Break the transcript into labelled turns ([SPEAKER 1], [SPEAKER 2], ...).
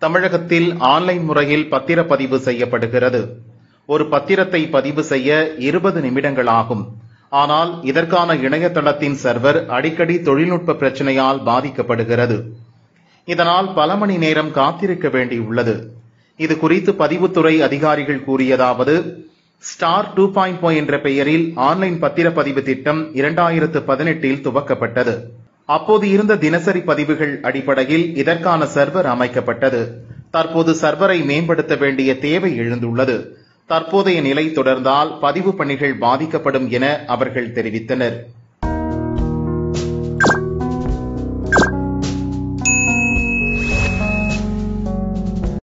[SPEAKER 1] தமிழகத்தில் ஆன்லைன் முறையில் பத்திரப்பதிவு செய்யப்படுகிறது ஒரு பத்திரத்தை பதிவு செய்ய இருபது நிமிடங்கள் ஆகும் ஆனால் இதற்கான இணையதளத்தின் சர்வர் அடிக்கடி தொழில்நுட்ப பிரச்சனையால் பாதிக்கப்படுகிறது இதனால் பல மணி நேரம் காத்திருக்க வேண்டியுள்ளது இது குறித்து பதிவுத்துறை அதிகாரிகள் கூறியதாவது ஸ்டார் டூ பாயிண்ட் என்ற பெயரில் ஆன்லைன் பத்திரப்பதிவு திட்டம் இரண்டாயிரத்து பதினெட்டில் துவக்கப்பட்டது அப்போது இருந்த தினசரி பதிவுகள் அடிப்படையில் இதற்கான சர்வர் அமைக்கப்பட்டது தற்போது சர்வரை மேம்படுத்த வேண்டிய தேவை எழுந்துள்ளது தற்போதைய நிலை தொடர்ந்தால் பதிவு பணிகள் பாதிக்கப்படும் என அவர்கள் தெரிவித்தனர்